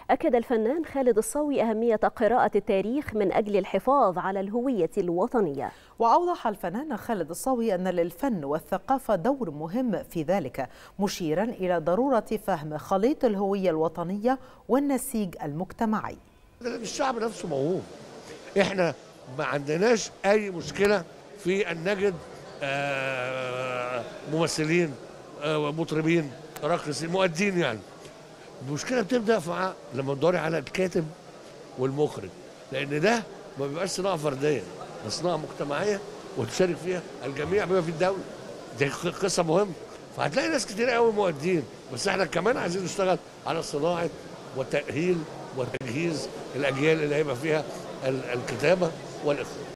أكد الفنان خالد الصاوي أهمية قراءة التاريخ من أجل الحفاظ على الهوية الوطنية وأوضح الفنان خالد الصاوي أن للفن والثقافة دور مهم في ذلك مشيرا إلى ضرورة فهم خليط الهوية الوطنية والنسيج المجتمعي الشعب نفسه موهوب احنا ما عندناش اي مشكله في ان نجد آه، ممثلين آه، مطربين راقصين مؤدين يعني المشكله بتبدا مع لما تدوري على الكاتب والمخرج لان ده ما بيبقاش صناعه فرديه ده صناعه مجتمعيه وتشارك فيها الجميع بما في الدوله دي قصه مهمه فهتلاقي ناس كتير قوي مؤدين بس احنا كمان عايزين نشتغل على صناعه وتاهيل وتجهيز الاجيال اللي هيبقى فيها الكتابه والاخراج